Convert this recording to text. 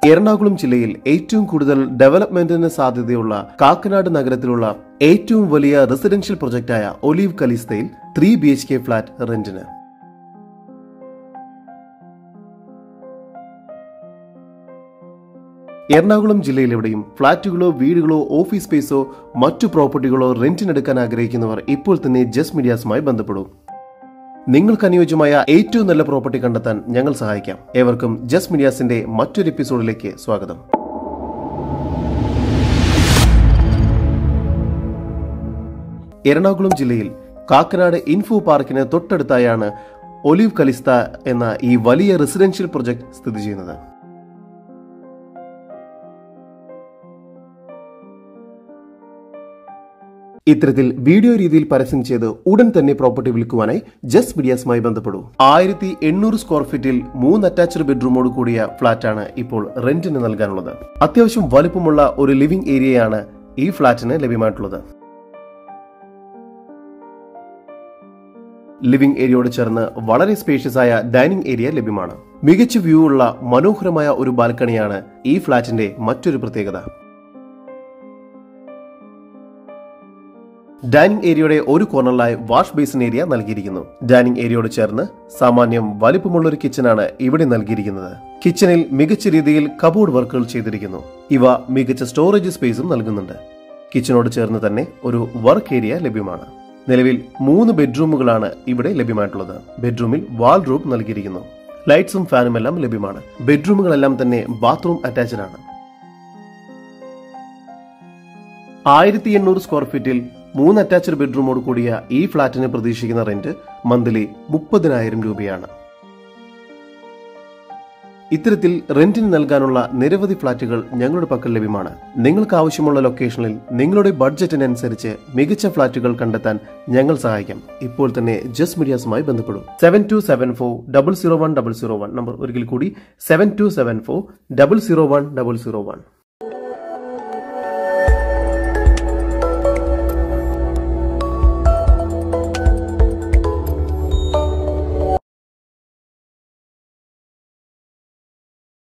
എറണാകുളം ജില്ലയിൽ ഏറ്റവും കൂടുതൽ ഡെവലപ്മെന്റിന് സാധ്യതയുള്ള കാക്കനാട് നഗരത്തിലുള്ള ഏറ്റവും വലിയ റെസിഡൻഷ്യൽ പ്രൊജക്ടായ ഒലീവ് കലിസ്തയിൽ three B H K flat റെന്റിന് എറണാകുളം ജില്ലയിലെവിടെയും ഫ്ളാറ്റുകളോ വീടുകളോ ഓഫീസ് സ്പേസോ മറ്റു പ്രോപ്പർട്ടികളോ റെന്റിനെടുക്കാൻ ആഗ്രഹിക്കുന്നവർ ഇപ്പോൾ തന്നെ ജസ്റ്റ് മീഡിയാസുമായി ബന്ധപ്പെടൂ നിങ്ങൾക്ക് അനുയോജ്യമായ ഏറ്റവും നല്ല പ്രോപ്പർട്ടി കണ്ടെത്താൻ ഞങ്ങൾ സഹായിക്കാം ഏവർക്കും ജസ്റ്റ് മീഡിയാസിന്റെ മറ്റൊരു എപ്പിസോഡിലേക്ക് സ്വാഗതം എറണാകുളം ജില്ലയിൽ കാക്കനാട് ഇൻഫോ പാർക്കിന് തൊട്ടടുത്തായാണ് ഒലിവ് കലിസ്ത എന്ന ഈ വലിയ റെസിഡൻഷ്യൽ പ്രൊജക്ട് സ്ഥിതി ചെയ്യുന്നത് ഇത്തരത്തിൽ വീഡിയോ രീതിയിൽ പരസ്യം ചെയ്ത് ഉടൻ തന്നെ പ്രോപ്പർട്ടി വിൽക്കുവാനായി ജസ്റ്റ് മീഡിയാസുമായി ബന്ധപ്പെടൂ ആയിരത്തി എണ്ണൂറ് സ്ക്വയർ ഫീറ്റിൽ മൂന്ന് അറ്റാച്ച്ഡ് ബെഡ്റൂമോട് കൂടിയ ഫ്ളാറ്റാണ് ഇപ്പോൾ റെന്റിന് നൽകാനുള്ളത് അത്യാവശ്യം വലുപ്പമുള്ള ഒരു ലിവിംഗ് ഏരിയയാണ് ഈ ഫ്ളാറ്റിന് ലഭ്യമായിട്ടുള്ളത് ലിവിംഗ് ഏരിയയോട് ചേർന്ന് വളരെ സ്പേഷ്യസ് ആയ ഡൈനിങ് ഏരിയ ലഭ്യമാണ് മികച്ച വ്യൂ ഉള്ള മനോഹരമായ ഒരു ബാൽക്കണിയാണ് ഈ ഫ്ളാറ്റിന്റെ മറ്റൊരു പ്രത്യേകത ഡൈനിങ് ഏരിയയുടെ ഒരു കോർണറിലായി വാഷ് ബേസിൻ ഏരിയ നൽകിയിരിക്കുന്നു ഡൈനിങ് ഏരിയയോട് ചേർന്ന് സാമാന്യം വലിപ്പമുള്ള ഒരു കിച്ചണാണ് ഇവിടെ നൽകിയിരിക്കുന്നത് കിച്ചണിൽ മികച്ച രീതിയിൽ കബോർഡ് വർക്കുകൾ ചെയ്തിരിക്കുന്നു ഇവ മികച്ച സ്റ്റോറേജ് സ്പേസും നൽകുന്നുണ്ട് കിച്ചണോട് ചേർന്ന് തന്നെ ഒരു വർക്ക് ഏരിയ ലഭ്യമാണ് നിലവിൽ മൂന്ന് ബെഡ്റൂമുകളാണ് ഇവിടെ ലഭ്യമായിട്ടുള്ളത് ബെഡ്റൂമിൽ വാൾ റൂം നൽകിയിരിക്കുന്നു ലൈറ്റ്സും ഫാനും എല്ലാം ലഭ്യമാണ് ബെഡ്റൂമുകളെല്ലാം തന്നെ ബാത്റൂം അറ്റാച്ച്ഡ് ആണ് ആയിരത്തി എണ്ണൂറ് സ്ക്വയർ ഫീറ്റിൽ മൂന്ന് അറ്റാച്ച്ഡ് ബെഡ്റൂമോട് കൂടിയ ഈ ഫ്ളാറ്റിന് പ്രതീക്ഷിക്കുന്ന റെന്റ് മന്ത്ലി മുപ്പതിനായിരം രൂപയാണ് ഇത്തരത്തിൽ റെന്റിന് നൽകാനുള്ള നിരവധി ഫ്ളാറ്റുകൾ ഞങ്ങളുടെ പക്കൽ ലഭ്യമാണ് നിങ്ങൾക്ക് ആവശ്യമുള്ള ലൊക്കേഷനിൽ നിങ്ങളുടെ ബഡ്ജറ്റിനനുസരിച്ച് മികച്ച ഫ്ളാറ്റുകൾ കണ്ടെത്താൻ ഞങ്ങൾ സഹായിക്കാം ഇപ്പോൾ തന്നെ ജസ്റ്റ് മീഡിയാസുമായി ബന്ധപ്പെടും seven two seven four double zero one double zero one number ഒരിക്കൽ കൂടി seven two seven four double zero one double zero one